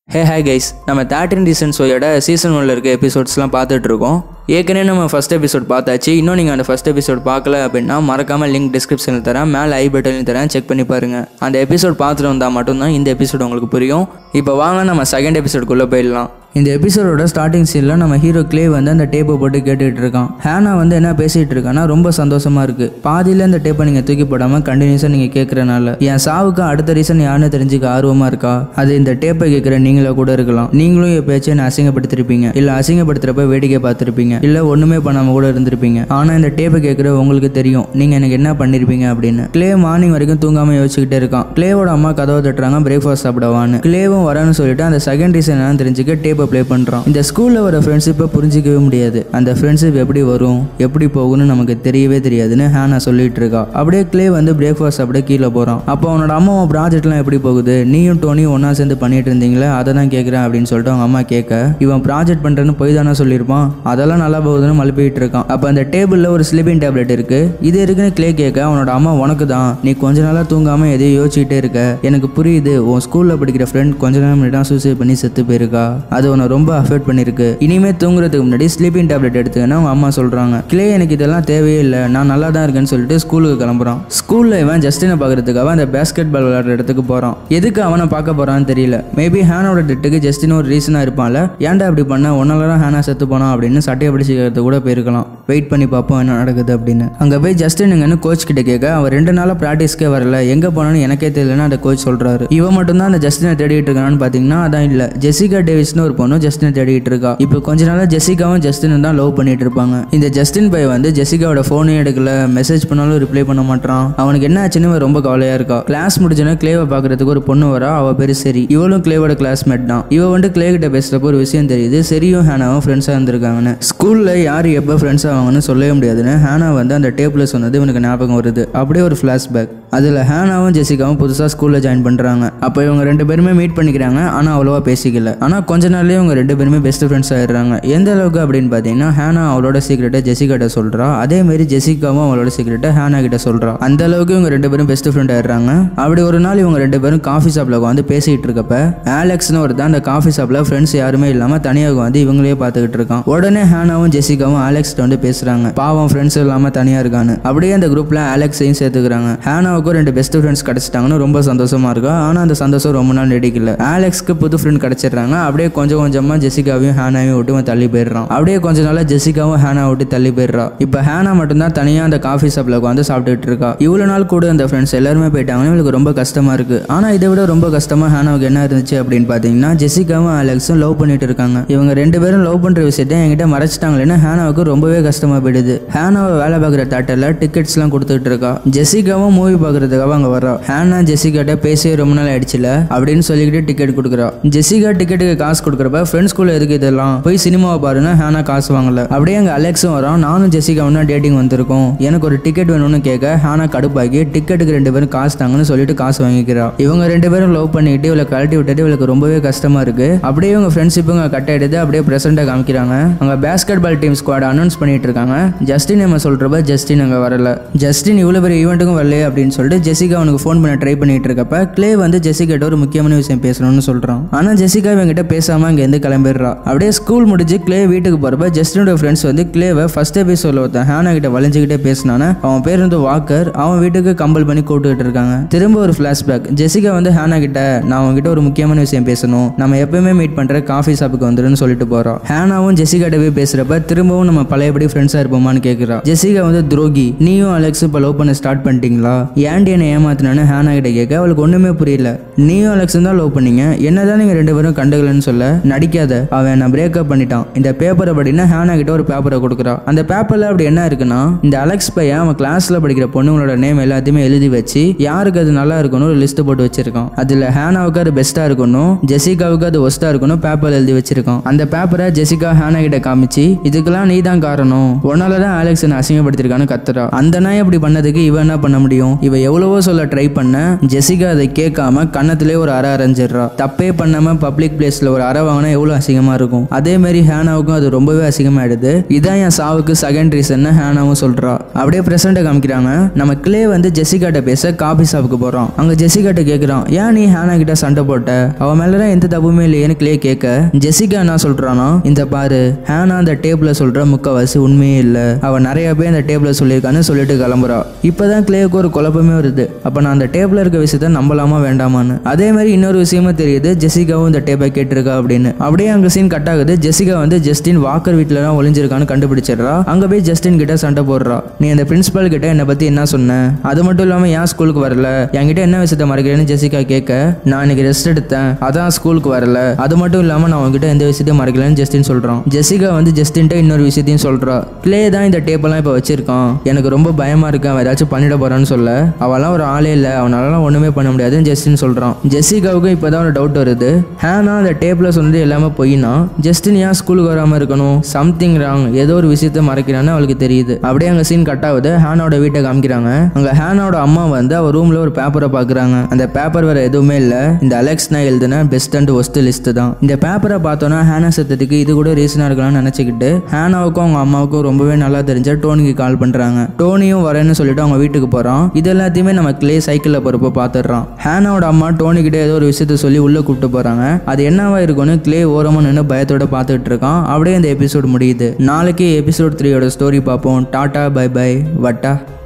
ஹே hi guys நம்ம thirteen reason ஷோயோட season ஒன்ல இருக்க எபிசோட்ஸ்லாம் பார்த்துட்டு இருக்கோம் ஏற்கனவே நம்ம ஃபஸ்ட் எபிசோட் பார்த்தாச்சு இன்னும் நீங்கள் அந்த ஃபஸ்ட் எபிசோட் பார்க்கல அப்படின்னா மறக்காமல் லிங்க் டிஸ்கிரிப்ஷனில் தரேன் மேலே ஐ பட்டன்லையும் தரேன் செக் பண்ணி பாருங்கள் அந்த எபிசோட் பார்த்துட்டு வந்தால் மட்டும்தான் இந்த எபிசோட் உங்களுக்கு புரியும் இப்போ வாங்க நம்ம செகண்ட் எபிசோடுக்குள்ளே போயிடலாம் இந்த எபிசோடோட ஸ்டார்டிங் சீனில் நம்ம ஹீரோ கிளே வந்து அந்த டேப்பை போட்டு கேட்டுட்டு இருக்கான் ஹேனா வந்து என்ன பேசிட்டு இருக்கான்னா ரொம்ப சந்தோஷமா இருக்கு பாதியில் இந்த டேப்பை நீங்கள் தூக்கி போடாமல் கண்டினியூஸாக நீங்கள் கேட்குறனால என் சாவுக்கு அடுத்த ரீசன் யாருன்னு தெரிஞ்சுக்க ஆர்வமாக இருக்கா அது இந்த டேப்பை கேட்குற நீங்களே கூட இருக்கலாம் நீங்களும் என் பேச்சை என்ன அசிங்கப்படுத்திருப்பீங்க இல்லை அசிங்கப்படுத்துறப்ப வேடிக்கை பார்த்துருப்பீங்க இல்லை ஒன்றுமே பண்ணாமல் கூட இருந்திருப்பீங்க ஆனால் இந்த டேப்பை கேட்குற உங்களுக்கு தெரியும் நீங்கள் எனக்கு என்ன பண்ணியிருப்பீங்க அப்படின்னு கிளே மார்னிங் வரைக்கும் தூங்காமல் யோசிச்சுக்கிட்டே இருக்கான் கிளேவோட அம்மா கதவை தட்டுறாங்க பிரேக்ஃபாஸ்ட் சாப்பிடவான்னு கிளேவும் வரேன்னு சொல்லிட்டு அந்த செகண்ட் ரீசன் என்னன்னு தெரிஞ்சுக்க டேப்பை ப்ளே பண்ணுறான் இந்த ஸ்கூலில் வர ஃப்ரெண்ட்ஷிப்பை புரிஞ்சிக்கவே முடியாது அந்த ஃப்ரெண்ட்ஷிப் எப்படி வரும் எப்படி போகும்னு நமக்கு தெரியவே தெரியாதுன்னு ஹேனா சொல்லிட்டு இருக்கா அப்படியே கிளே வந்து பிரேக்ஃபாஸ்ட் சாப்பிட கீழே போகிறான் அப்போ அவனோட அம்மாவும் ப்ராஜெக்ட்லாம் எப்படி போகுது நீயும் டோனியும் ஒன்றா சேர்ந்து பண்ணிட்டு இருந்தீங்களே அதை தான் கேட்குறேன் அப்படின்னு சொல்லிட்டு அவங்க அம்மா கேட்க இவன் ப்ராஜெக்ட் பண்ணுறேன்னு போய் தானே சொல்லியிருப்பான் அதெல்லாம் நல்லா போகுதுன்னு மழுப்பிட்டு இருக்கான் அப்போ அந்த டேபிளில் ஒரு ஸ்லிப்பிங் டேப்லெட் இருக்கு இது இருக்குன்னு கிளே கேட்க அவனோட அம்மா உனக்கு தான் நீ கொஞ்ச நாளாக தூங்காமல் எதையும் யோசிச்சுட்டே இருக்க எனக்கு புரியுது உன் ஸ்கூலில் படிக்கிற ஃப்ரெண்ட் கொஞ்ச நேரம் முன்னாடி தான் சூசைட் பண்ணி செத்து போயிருக்கா அது உன்னை ரொம்ப அஃபெக்ட் பண்ணியிருக்கு இனிமே தூங்குறதுக்கு முன்னாடி ஸ்லீப்பிங் டேப்லெட் எடுத்துக்கன்னு அவங்க அம்மா சொல்கிறாங்க கிளே எனக்கு இதெல்லாம் தேவையே இல்லை நான் நல்லா தான் இருக்கேன்னு சொல்லிட்டு ஸ்கூலுக்கு கிளம்புறான் ஸ்கூலில் இவன் ஜஸ்டினை பார்க்கறதுக்காக அந்த பேஸ்கெட் பால் விளையாடுற இடத்துக்கு போகிறான் எதுக்கு அவனை பார்க்க போகிறான்னு தெரியல மேபி ஹேனோட டெட்டுக்கு ஜஸ்டின் ஒரு ரீசனாக இருப்பான்ல ஏன்டா இப்படி பண்ண ஒன்னால தான் ஹேனா செத்து போனான் அப்படின்னு சட்டையை பிடிச்சிக்கிறது கூட போயிருக்கலாம் வெயிட் பண்ணி பார்ப்போம் என்ன நடக்குது அப்படின்னு அங்கே போய் ஜஸ்டினுங்கன்னு கோச் கிட்ட கேட்க அவன் ரெண்டு நாளாக ப்ராக்டிஸ்க்கே வரல எங்கே போனான்னு எனக்கே தெரியலன்னு அந்த கோச் சொல்கிறாரு இவன் மட்டும்தான் அந்த ஜஸ்டினை தேடிட்டு இருக்கான்னு பார்த்தீங்கன்னா அதான் இல்லை ஜெசிகா டேவிஸ்னு ஒரு பொண்ணு ஜஸ்டினை தேடிட்டு இருக்கா இப்போ கொஞ்ச நாளாக ஜெசிகாவும் ஜஸ்டினும் தான் லவ் பண்ணிட்டு இருப்பாங்க இந்த ஜஸ்டின் பை வந்து ஜெசிகாவோட ஃபோனையும் எடுக்கல மெசேஜ் பண்ணாலும் ரிப்ளை பண்ண மாட்டான் அவனுக்கு என்ன ஆச்சுன்னு இவன் ரொம்ப கவலையா இருக்கா கிளாஸ் முடிஞ்சோன்னா கிளேவை பார்க்கறதுக்கு ஒரு பொண்ணு வரா அவ பேரு சரி இவளும் கிளேவோட கிளாஸ்மேட் தான் இவ வந்து கிளே கிட்ட பேசுறப்போ ஒரு விஷயம் தெரியுது சரியும் ஹேனாவும் ஃப்ரெண்ட்ஸாக இருந்திருக்காங்கன்னு ஸ்கூல்ல யார் எப்போ ஃப்ரெண்ட்ஸ் ஆவாங்கன்னு சொல்லவே முடியாதுன்னு ஹேனா வந்து அந்த டேப்ல சொன்னது இவனுக்கு ஞாபகம் வருது அப்படியே ஒரு ஃப்ளாஷ்பேக் அதில் ஹேனாவும் ஜெசிகாவும் புதுசாக ஸ்கூலில் ஜாயின் பண்ணுறாங்க அப்போ இவங்க ரெண்டு பேருமே மீட் பண்ணிக்கிறாங்க ஆனால் அவ்வளோவா பேசிக்கல ஆனால் கொஞ்ச நாள்லயே இவங்க ரெண்டு பேருமே பெஸ்ட் ஃப்ரெண்ட்ஸ் ஆயிடுறாங்க எந்த அளவுக்கு அப்படின்னு பார்த்தீங்கன்னா ஹேனா அவளோட சீக்கிரட்டை ஜெசிகாட்ட சொல்கிறா அதே மாதிரி ஜெசிகாவும் அவளோட சீக்கிரட்டை ஹேனா கிட்ட சொல்கிறா அந்த அளவுக்கு இவங்க ரெண்டு பேரும் பெஸ்ட் ஃப்ரெண்ட் ஆயிடுறாங்க அப்படி ஒரு நாள் இவங்க ரெண்டு பேரும் காஃபி ஷாப்பில் உட்காந்து பேசிகிட்டு இருக்கப்ப ஆலெக்ஸ்னு ஒருத்தன் அந்த காஃபி ஷாப்பில் ஃப்ரெண்ட்ஸ் யாருமே இல்லாமல் தனியாக உட்காந்து இவங்களே பார்த்துக்கிட்டு இருக்கான் உடனே ஹேனாவும் ஜெசிகாவும் ஆலெக்ஸ்ட்ட வந்து பேசுகிறாங்க பாவம் ஃப்ரெண்ட்ஸ் இல்லாமல் தனியாக இருக்கான்னு அப்படியே அந்த குரூப்பில் ஆலெக்ஸையும் சேர்த்துக்கிறாங்க ஹேனாவுக்கும் ரெண்டு பெஸ்ட் ஃப்ரெண்ட்ஸ் கிடைச்சிட்டாங்கன்னு ரொம்ப சந்தோஷமா இருக்கா ஆனால் அந்த சந்தோஷம் ரொம்ப நாள் நீடிக்கல ஆலெக்ஸ்க்கு புது ஃப்ரெண்ட் கிடைச்சிடுறாங்க அப்படியே கொஞ்சம் கொஞ்சமாக ஜெசிகாவையும் ஹேனாவையும் விட்டு இவன் தள்ளி போயிடுறான் அப்படியே கொஞ்ச நாளாக ஜெசிகாவும் ஹேனா விட்டு தள்ளி போயிடுறா இப்போ ஹேனா மட்டும்தான் தனியாக அந்த காஃபி ஷாப்பில் உட்காந்து சாப்பிட்டுட்டு இருக்கா இவ்வளோ நாள் கூட அந்த ஃப்ரெண்ட்ஸ் எல்லாருமே போயிட்டாங்கன்னு இவளுக்கு ரொம்ப கஷ்டமா இருக்கு ஆனால் இதை விட ரொம்ப கஷ்டமா ஹேனாவுக்கு என்ன இருந்துச்சு அப்படின்னு பார்த்தீங்கன்னா ஜெசிகாவும் அலெக்ஸும் லவ் பண்ணிட்டு இருக்காங்க இவங்க ரெண்டு பேரும் லவ் பண்ற விஷயத்தை என்கிட்ட மறைச்சிட்டாங்களேன்னு ஹேனாவுக்கு ரொம்பவே கஷ்டமா போயிடுது ஹேனாவை வேலை பார்க்குற தேட்டரில் டிக்கெட்ஸ்லாம் கொடுத்துட்டு இருக்கா ஜெசிகாவும் மூவி பார்க்கறதுக்காக அங்கே வர்றா ஹேனா ஜெசிகாட்ட பேசியே ரொம்ப நாள் ஆயிடுச்சுல அப்படின்னு சொல்லிக்கிட்டு டிக்கெட் கொடுக்குறா ஜெசிகா டிக்கெட்டுக்கு காசு கொடுக்குறப்ப ஃப்ரெண்ட்ஸ் கூட எதுக்கு இதெல்லாம் போய் சினிமாவை பாருன்னு ஹேனா காசு வாங்கல அப்படியே அங்கே அலெக்ஸும் வரான் நானும் ஜெசிகாவும் தான் டேட்டிங் வந்திருக்கோம் எனக்கு ஒரு டிக்கெட் வேணும்னு கேட்க ஹேனா கடுப்பாக்கி டிக்கெட்டுக்கு ரெண்டு பேரும் காசு தாங்கன்னு சொல்லிட்டு காசு வாங்கிக்கிறா இவங்க ரெண்டு பேரும் லவ் பண்ணிட்டு இவளை கழட்டி விட்டுட்டு இவளுக்கு ரொம்பவே கஷ்டமா இருக்கு அப்படியே இவங்க ஃப்ரெண்ட்ஷிப்புங்க கட் ஆயிடுது அப்படியே பிரசண்டா காமிக்கிறாங்க அங்க basketball team squad announce பண்ணிட்டு இருக்காங்க ஜஸ்டின் நம்ம சொல்றப்ப ஜஸ்டின் அங்க வரல ஜஸ்டின் இவ்வளவு பெரிய ஈவெண்ட்டுக்கும் வரலையே அப்படின்னு சொல்லிட்டு ஜெசிகா அவனுக்கு ஃபோன் பண்ண ட்ரை பண்ணிட்டு இருக்கப்ப கிளே வந்து ஜெசிகாட்ட ஒரு முக்கியமான விஷயம் பேசணும்னு சொல்றான் ஆனா ஜெசிகா இவங்கிட்ட பேசாம அங்க இருந்து கிளம்பிடுறா அப்படியே ஸ்கூல் முடிஞ்சு கிளே வீட்டுக்கு போறப்ப ஜஸ்டினோட ஃப்ரெண்ட்ஸ் வந்து கிளேவை ஃபர்ஸ்ட் எபிசோட்ல ஒருத்தன் ஹேனா கிட்ட வளைஞ்சுக்கிட்டே பேசினானே அவன் பேர் வந்து வாக்கர் அவன் வீட்டுக்கு கம்பல் பண்ணி கூப்பிட்டுட்டு இருக்காங்க திரும்ப ஒரு ஃபிளாஷ்பேக் ஜெசிகா வந்து ஹேனா கிட்ட நான் உங்ககிட்ட ஒரு முக்கியமான விஷயம் பேசணும் நம்ம எப்பயுமே மீட் பண்ற காஃபி ஷாப்புக்கு வந்துருன்னு சொல்லிட்டு போறோம் ஹேனாவும் ஜெசிகாட்ட போய் பேசுறப்ப திரும்பவும் நம்ம பழையபடி ஃப்ரெண்ட்ஸா இருப்போமான்னு கேட்கிறா ஜெசிகா வந்து துரோகி நீயும் அலெக்ஸ் இப்போ லவ் பண்ண ஸ்டார்ட் பண்ணிட்டீங்களா ஏன்டி என்னை ஏமாத்தினான்னு ஹேனா கிட்ட கேட்க அவளுக்கு ஒண்ணுமே புரியல நீயும் அலெக்ஸும் தான் லவ் பண்ணீங்க என்னதான் நீங்க ரெண்டு பேரும் கண்டுக்கலன்னு சொல்ல நடிக்காத அவன் என்ன பிரேக்கப் பண்ணிட்டான் இந்த பேப்பரை படினா ஹேனா கிட்ட ஒரு பேப்பரை கொடுக்குறா அந்த பேப்பர்ல அப்படி என்ன இருக்குன்னா இந்த அலெக்ஸ் பையன் அவன் கிளாஸ்ல படிக்கிற பொண்ணுங்களோட நேம் எல்லாத்தையுமே எழுதி வச்சு யாருக்கு அது நல்லா இருக்கணும் ஒரு லிஸ்ட் போட்டு வச்சிருக்கான் அதுல ஹேனாவுக்கு அது பெஸ்டா இருக்கணும் ஜெசிகாவுக்கு அது ஒஸ்டா இருக்கணும் பேப்பர் எழுதி வச்சிருக்கான் அந்த பேப்பரை ஜெசிகா ஹேனா கிட்ட காமிச்சு இதுக்கெல்லாம் நீ தான் காரணம் உன்னால தான் அலெக்ஸ் என்ன அசிங்கப்படுத்திருக்கான்னு கத்துறா அந்த நாய் அப்படி பண்ணதுக்கு இவன் என்ன பண்ண முடியும் இவ எவ்வளவோ சொல்ல ட்ரை பண்ண ஜெசிகா அதை கேட்காம கன்னத்திலே ஒரு அறை அரைஞ்சிடுறா தப்பே பண்ணாம பப்ளிக் பிளேஸ்ல ஒரு அறை வாங்கினா எவ்வளவு அசிங்கமா இருக்கும் அதே மாதிரி ஹேனாவுக்கும் அது ரொம்பவே அசிங்கமாயிடுது இதான் என் சாவுக்கு செகண்ட் ரீசன் ஹேனாவும் சொல்றா அப்படியே பிரசண்ட்டை காமிக்கிறாங்க நம்ம கிளே வந்து ஜெசிகாட்ட பேச காபி ஷாப்புக்கு போறோம் அங்க ஜெசிகாட்ட கேக்குறான் ஏன் நீ ஹேனா கிட்ட சண்டை போட்ட அவ மேலதான் எந்த தப்புமே இல்லையேன்னு கிளே கேட்க ஜெசிகா என்ன சொல்றானா இந்த பாரு ஹேனா அந்த டேப்ல சொல்ற முக்கவாசி உண்மையே இல்ல அவ நிறைய பேர் அந்த டேப்ல சொல்லியிருக்கான்னு சொல்லிட்டு கிளம்புறா இப்பதான் கிளேக்கு ஒரு குழப்பமே வருது அப்ப நான் அந்த டேப்ல இருக்க விஷயத்த நம்பலாமா வேண்டாமான்னு அதே மாதிரி இன்னொரு விஷயமும் தெரியுது ஜெசிகாவும் இந்த டேப்பை கேட்டிருக்கா அப்படின்னு அப்படியே அங்க சீன் கட் ஆகுது ஜெசிகா வந்து ஜஸ்டின் வாக்கர் வீட்டுல தான் ஒளிஞ்சிருக்கான்னு கண்டுபிடிச்சிடுறா அங்க போய் ஜஸ்டின் கிட்ட சண்டை போடுறா நீ அந்த பிரின்சிபல் கிட்ட என்னை பத்தி என்ன சொன்ன அது மட்டும் இல்லாம ஏன் ஸ்கூலுக்கு வரல என்கிட்ட என்ன விஷயத்த மறைக்கிறேன்னு ஜெசிகா கேட்க நான் இன்னைக்கு ரெஸ்ட் எடுத்தேன் அதான் ஸ்கூலுக்கு வரல அது மட்டும் இல்லாம நான் உங்ககிட்ட எந்த விஷயத்தையும் மறைக்கலன்னு ஜஸ்டின் சொல்றான் ஜெசிகா வந்து ஜஸ்டின்ட்ட இன்னொரு விஷயத்தையும் சொல்றா கிளே தான் இந்த டேப்பெல்லாம் இப்போ வச்சிருக்கான் எனக்கு ரொம்ப பயமா இருக்கு அவன் ஏதாச்சும் பண்ணிட போறான்னு சொல்ல அவெல்லாம் ஒரு ஆளே இல்லை அவனாலலாம் ஒண்ணுமே பண்ண முடியாதுன்னு ஜஸ்டின் சொல்றான் ஜெசிகாவுக்கும் இப்போதான் ஒரு டவுட் வருது ஹேனா அந்த டேப்ல சொன்னது எல்லாமே பொய்னா ஜஸ்டின் ஏன் ஸ்கூலுக்கு வராம இருக்கணும் சம்திங் ராங் ஏதோ ஒரு விஷயத்த மறைக்கிறான்னு அவளுக்கு தெரியுது அப்படியே அங்க சீன் கட் ஆகுது ஹேனாவோட வீட்டை காமிக்கிறாங்க அங்க ஹேனாவோட அம்மா வந்து அவ ரூம்ல ஒரு பேப்பரை பாக்குறாங்க அந்த பேப்பர் வேற எதுவுமே இல்ல இந்த அலெக்ஸ் நான் எழுதின பெஸ்ட் அண்ட் ஒஸ்ட் லிஸ்ட் தான் இந்த பேப்பரை பார்த்தோன்னா ஹேனா செத்ததுக்கு இது கூட ரீசனா இருக்கலாம்னு நினைச்சுக்கிட்டு ஹேனாவுக்கும் அவங்க அம்மாவுக்கும் ரொம்பவே நல்லா தெரிஞ்ச டோனிக்கு கால் பண்றாங்க டோனியும் வரேன்னு சொல்லிட்டு அவங்க வீட்டுக்கு போறான் இது எல்லாத்தையுமே நம்ம கிளே சைக்கிள்ல போறப்ப பாத்துடுறான் ஹேனாவோட அம்மா டோனி கிட்ட ஏதோ ஒரு விஷயத்த சொல்லி உள்ள கூப்பிட்டு போறாங்க அது என்னவா இருக்கும்னு கிளே ஓரமா நின்று பயத்தோட பார்த்துட்டு இருக்கான் அப்படியே இந்த எபிசோட் முடியுது நாளைக்கு எபிசோட் த்ரீயோட ஸ்டோரி பார்ப்போம் டாடா பை பை வட்டா